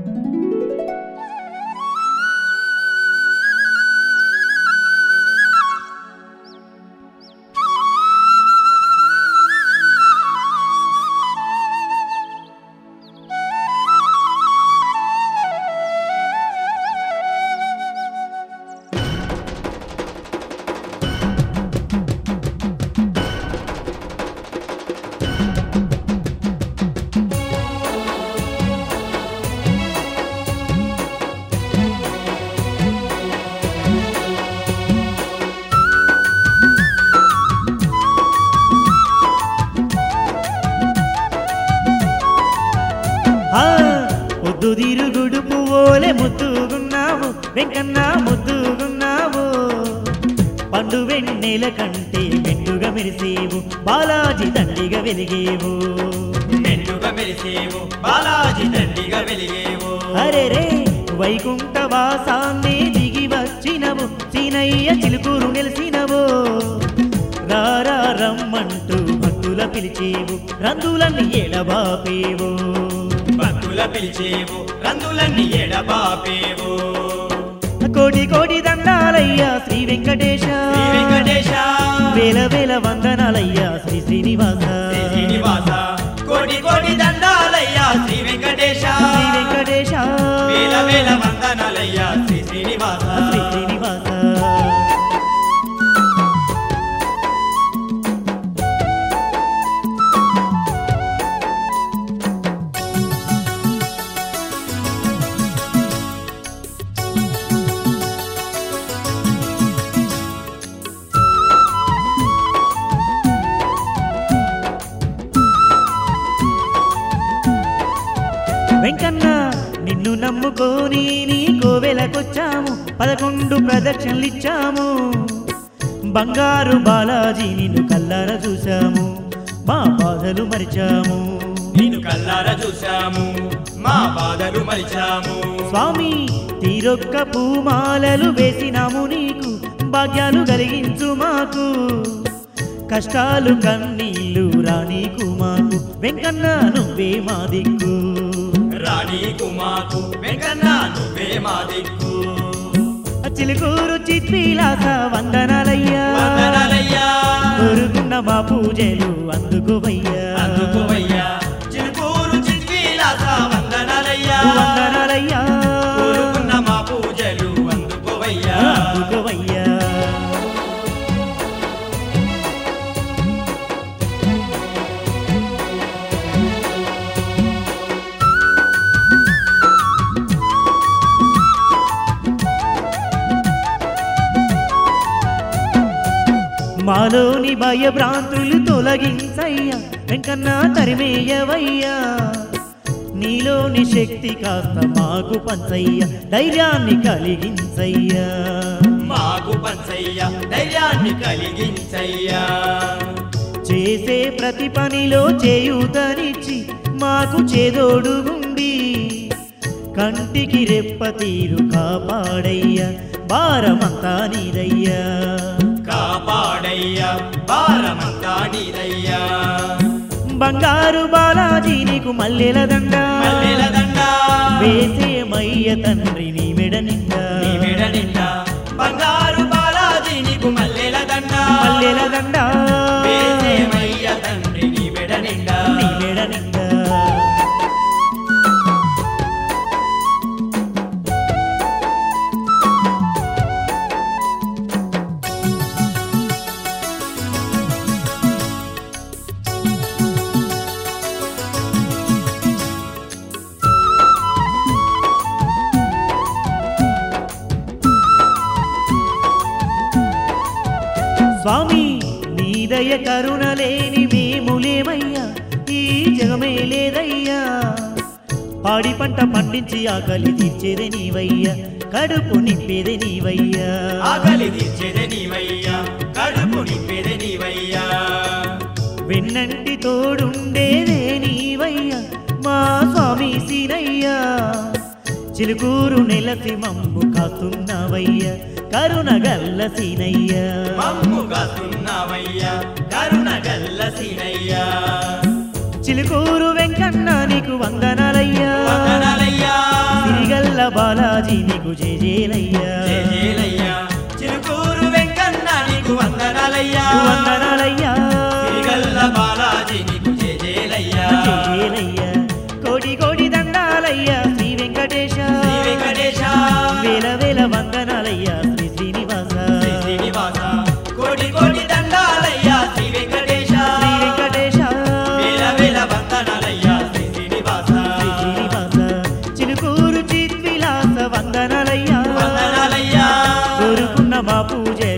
ఆ పొద్దు తిరుగుడు పువ్వులే ముద్దుగున్నావు వెంకన్న ముద్దుగున్నావు పండు వెన్నెల కంటే మెండుగా మెరిసేవు బాలాజీ దండిగా వెలిగేవు మెండుగా మెరిసేవు బాలాజీ దండిగా వెలిగేవు అరే రే వైకుంఠ వాసాన్ని దిగి వచ్చినవు సీనయ్య చిలుకూరు నిలిసినవు రారా రమ్మంటూ భక్తుల పిలిచేవు రందులన్నీ ఎడబాపేవు భక్తుల పిలిచేవు రందులన్నీ ఎడబాపేవు కోటి కోటి దండాలయ్యా శ్రీ వెంకటేశ శ్రీ వెంకటేశ వేల వేల వందనాలయ్యా శ్రీ శ్రీనివాస శ్రీ శ్రీనివాస కోటి కోటి దండాలయ్యా శ్రీ వెంకటేశ శ్రీ వెంకటేశ వేల వేల వందనాలయ్యా శ్రీ శ్రీనివాస శ్రీ శ్రీనివాస వెంకన్న నిన్ను నమ్ముకొని నీ కోవెలకొచ్చాము పదకొండు ప్రదక్షిణలిచ్చాము బంగారు బాలాజీ నిన్ను కల్లార చూశాము మా బాధలు మరిచాము నిన్ను కల్లార చూశాము మా బాధలు మరిచాము స్వామి తీరొక్క పూమాలలు వేసినాము నీకు భాగ్యాలు కలిగించు మాకు కష్టాలు కన్నీళ్ళు రానీకు మాకు వెంకన్న నువ్వే మా దిక్కు రాణి కుమాకు వెంకన్న నువ్వే మా దిక్కు చిలుకూరు చిత్రీలాస వందనాలయ్యా వందనాలయ్యా కోరుకున్న మా పూజలు అందుకోవయ్యా అందుకోవయ్యా చిలుకూరు చిత్విలాస వందనాలయ్యా వందనాలయ్యా కోరుకున్న మా పూజలు అందుకోవయ్యా అందుకోవయ్యా మాలోని భయభ్రాంతులు తొలగించయ్యా వెంకన్న తరిమేయవయ్యా నీలోని శక్తి కాస్త మాకు పంచయ్యా ధైర్యాన్ని కలిగించయ్యా మాకు పంచయ్యా ధైర్యాన్ని కలిగించయ్యా చేసే ప్రతి పనిలో చేయూతనిచ్చి మాకు చేదోడు ఉండి కంటికి రెప్ప తీరు కాపాడయ్యా భారమంతా నీదయ్యా కాపాడయ్యా భారమంతా నీదయ్యా బంగారు బాలాజీ నీకు మల్లెల దండ మల్లెల దండ వేసే మయ్య తండ్రి నీ మెడ నిండా నీ మెడ నిండా బంగారు బాలాజీ నీకు మల్లెల దండ మల్లెల దండ వేసేమయ్య తండ్రి నీ మెడ నిండా నీ మెడ నిండా స్వామి నీ దయ కరుణ లేని మేములేమయ్యా ఈ జగమే లేదయ్యా పాడి పంట పండించి ఆకలి తీర్చేదే నీవయ్యా కడుపు నింపేదే నీవయ్యా ఆకలి తీర్చేదే నీవయ్యా కడుపు నింపేదే నీవయ్యా వెన్నంటి తోడుండేదే నీవయ్యా మా స్వామి సీనయ్యా చిలుకూరు నెలసి మమ్ము కాస్తున్నావయ్యా కరుణ గల్ల సీనయ్యా మమ్ము కాస్తున్నావయ్యా కరుణ గల్ల సీనయ్యా చిలుకూరు వెంకన్న నీకు వందనాలయ్యా వందనాలయ్యా బాలాజీ నీకు జేజేలయ్యా జయజయలయ్యా చిలుకూరు వెంకన్న నీకు వందనాలయ్యా వందనాలయ్యా సిరిగల్ల బాలాజీ నీకు జయజయలయ్యా జేజేలయ్యా కోడి కోడి దండాలయ్యా శ్రీ వెంకటేశ శ్రీ వెంకటేశ వేల వేల వందనాలయ్యా శ్రీ శ్రీనివాస శ్రీ శ్రీనివాస కోటి కోటి దండాలయ్యా శ్రీ వెంకటేశ శ్రీ వెంకటేశ వేల వేల వందనాలయ్యా శ్రీ శ్రీనివాస శ్రీ శ్రీనివాస చిలుకూరు చిత్విలాస వందనాలయ్యా వందనాలయ్యా కోరుకున్న మా పూజ